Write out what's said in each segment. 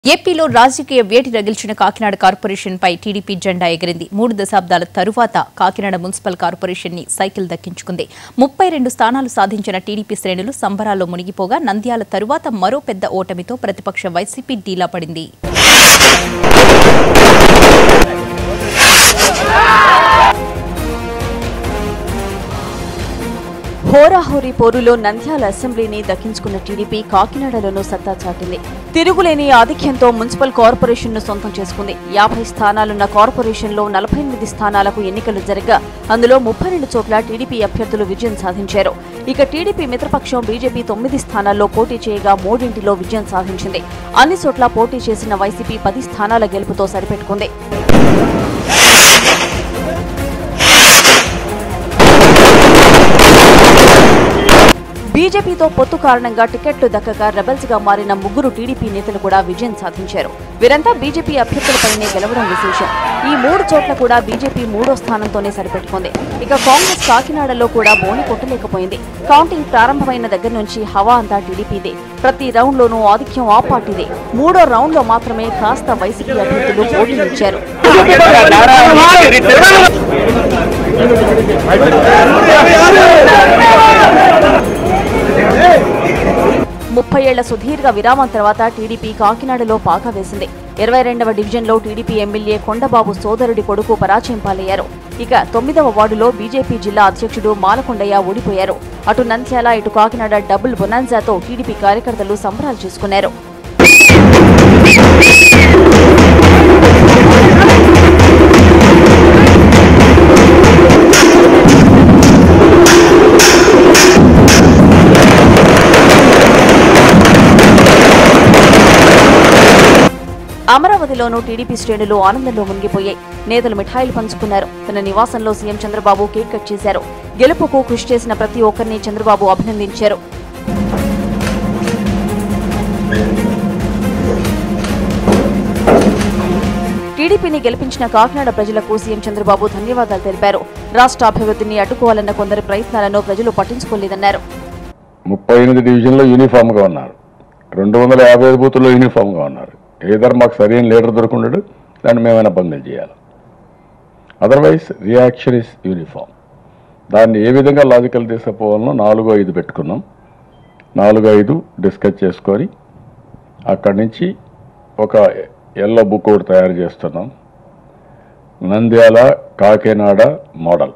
ఏపీలో రాజకీయ వేటి రగిల్చిన కాకినాడ కార్పొరేషన్ పై టీడీపీ జెండా ఎగిరింది మూడు దశాబ్దాల తరువాత కాకినాడ మున్సిపల్ కార్పొరేషన్ ని సైకిల్ దక్కించుకుంది ముప్పై రెండు స్థానాలు సాధించిన టీడీపీ శ్రేణులు సంబరాల్లో మునిగిపోగా నంద్యాల తరువాత మరో పెద్ద ఓటమితో ప్రతిపక్ష వైసీపీ డీలా పడింది హోరాహోరీ పోరులో నంద్యాల అసెంబ్లీని దక్కించుకున్న టీడీపీ కాకినాడలోనూ సత్తా చాటింది తిరుగులేని ఆధిక్యంతో మున్సిపల్ కార్పొరేషన్ ను సొంతం చేసుకుంది యాభై స్థానాలున్న కార్పొరేషన్లో నలభై ఎనిమిది స్థానాలకు ఎన్నికలు జరగగా అందులో ముప్పై రెండు చోట్ల టీడీపీ అభ్యర్థులు విజయం సాధించారు ఇక టీడీపీ మిత్రపక్షం బీజేపీ తొమ్మిది స్థానాల్లో పోటీ చేయగా మూడింటిలో విజయం సాధించింది అన్ని చోట్ల పోటీ చేసిన వైసీపీ పది స్థానాల గెలుపుతో సరిపెట్టుకుంది బీజేపీతో పొత్తు కారణంగా టికెట్లు దక్కక రెబల్స్ గా మారిన ముగ్గురు టీడీపీ నేతలు కూడా విజయం సాధించారు వీరంతా బీజేపీ అభ్యర్థులపైనే గెలవడం విశేషం ఈ మూడు చోట్ల కూడా బీజేపీ మూడో స్థానంతోనే సరిపెట్టుకుంది ఇక కాంగ్రెస్ కాకినాడలో కూడా బోని కొట్టలేకపోయింది కౌంటింగ్ ప్రారంభమైన దగ్గర నుంచి హవా అంతా టీడీపీదే ప్రతి రౌండ్లోనూ ఆధిక్యం ఆ పార్టీదే మూడో రౌండ్లో మాత్రమే కాస్త వైసీపీ అభ్యర్థులు పోటీనిచ్చారు ముప్పై ఏళ్ల సుదీర్ఘ విరామం తర్వాత టీడీపీ కాకినాడలో పాక వేసింది ఇరవై రెండవ డివిజన్లో టీడీపీ ఎమ్మెల్యే కొండబాబు సోదరుడి కొడుకు పరాజయం పాలయ్యారు ఇక తొమ్మిదవ వార్డులో బీజేపీ జిల్లా అధ్యక్షుడు మాలకొండయ్య ఓడిపోయారు అటు నంద్యాల ఇటు కాకినాడ డబుల్ బొనాన్జాతో టీడీపీ కార్యకర్తలు సంబరాలు చేసుకున్నారు అమరావతిలోనూ టీడీపీ శ్రేణులు ఆనందంలో మునిగిపోయాయి నేతలు మిఠాయిలు పంచుకున్నారు తన నివాసంలో సీఎం చంద్రబాబు కేక్ కట్ చేశారు గెలుపుకు కృషి చేసిన ప్రతి ఒక్కరిని చంద్రబాబు అభినందించారు టీడీపీని గెలిపించిన కాకినాడ ప్రజలకు సీఎం చంద్రబాబు ధన్యవాదాలు తెలిపారు రాష్ట్ర అభివృద్ధిని అడ్డుకోవాలన్న కొందరి ప్రయత్నాలను ప్రజలు పట్టించుకోలేదన్నారు ముప్పై ఎనిమిది డివిజన్లో యూనిఫామ్గా ఉన్నారు రెండు వందల యాభై ఐదు బూతుల్లో యూనిఫామ్గా ఉన్నారు ఏదర్ మాకు సరైన లీడర్ దొరకుండడు దాన్ని మేమైనా బందీలు చేయాలి అదర్వైజ్ రియాక్షన్ ఇస్ యూనిఫామ్ దాన్ని ఏ విధంగా లాజికల్ తీసుకుపోవాలనో నాలుగు ఐదు పెట్టుకున్నాం నాలుగు ఐదు డిస్కస్ చేసుకొని అక్కడి నుంచి ఒక ఎల్లో బుక్ ఒకటి తయారు చేస్తున్నాం Nandyal Kakinada model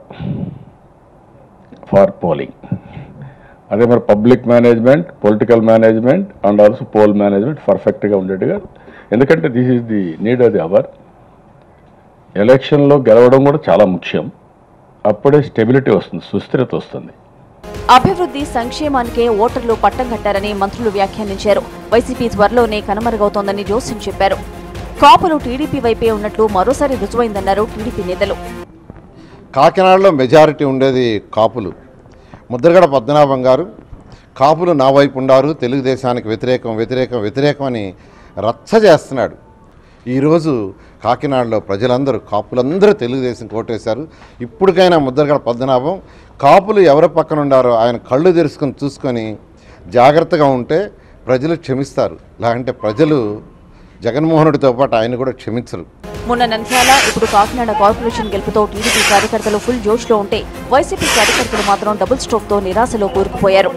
for polling అదే మరి public management political management and also poll management పర్ఫెక్ట్గా ఉండేట్టుగా ఎందుకంటే దిస్ ఈజ్ ది నీడ్ అది అవర్ ఎలక్షన్లో గెలవడం కూడా చాలా ముఖ్యం అప్పుడే స్టెబిలిటీ వస్తుంది సుస్థిరత వస్తుంది అభివృద్ధి సంక్షేమానికే ఓటర్లు పట్టం కట్టారని మంత్రులు వ్యాఖ్యానించారు వైసీపీ త్వరలోనే కనుమరుగవుతోందని జోస్యం చెప్పారు కాపులు టీడీపీ వైపే ఉన్నట్లు మరోసారి రుజువైందన్నారు టీడీపీ నేతలు కాకినాడలో మెజారిటీ ఉండేది కాపులు ముద్రగడ పద్మనాభం గారు కాపులు నా వైపు ఉండారు తెలుగుదేశానికి వ్యతిరేకం వ్యతిరేకం వ్యతిరేకం అని రచ్చ చేస్తున్నాడు ఈరోజు కాకినాడలో ప్రజలందరూ కాపులందరూ తెలుగుదేశం కోటేశారు ఇప్పటికైనా ముద్రగడ పద్మనాభం కాపులు ఎవరి పక్కన ఉండారో ఆయన కళ్ళు తెరుచుకొని చూసుకొని జాగ్రత్తగా ఉంటే ప్రజలు క్షమిస్తారు లేకంటే ప్రజలు జగన్మోహనుడితో పాటు ఆయన కూడా క్షమించరు మొన్న నంద్యాల ఇప్పుడు కాకినాడ కార్పొరేషన్ గెలుపుతో టీడీపీ కార్యకర్తలు ఫుల్ జోష్లో ఉంటే వైసీపీ కార్యకర్తలు మాత్రం డబుల్ స్ట్రోక్తో నిరాశలో కూరుకుపోయారు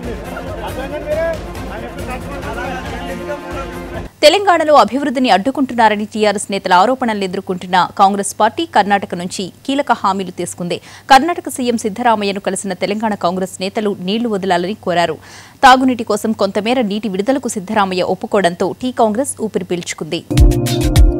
తెలంగాణలో అభివృద్ధిని అడ్డుకుంటున్నారని టీఆర్ఎస్ నేతల ఆరోపణలు ఎదుర్కొంటున్న కాంగ్రెస్ పార్టీ కర్ణాటక నుంచి కీలక హామీలు తీసుకుంది కర్ణాటక సీఎం సిద్దరామయ్యను కలిసిన తెలంగాణ కాంగ్రెస్ నేతలు నీళ్లు వదలాలని కోరారు తాగునీటి కోసం కొంతమేర నీటి విడుదలకు సిద్దరామయ్య ఒప్పుకోవడంతో టీ కాంగ్రెస్ ఊపిరి పీల్చుకుంది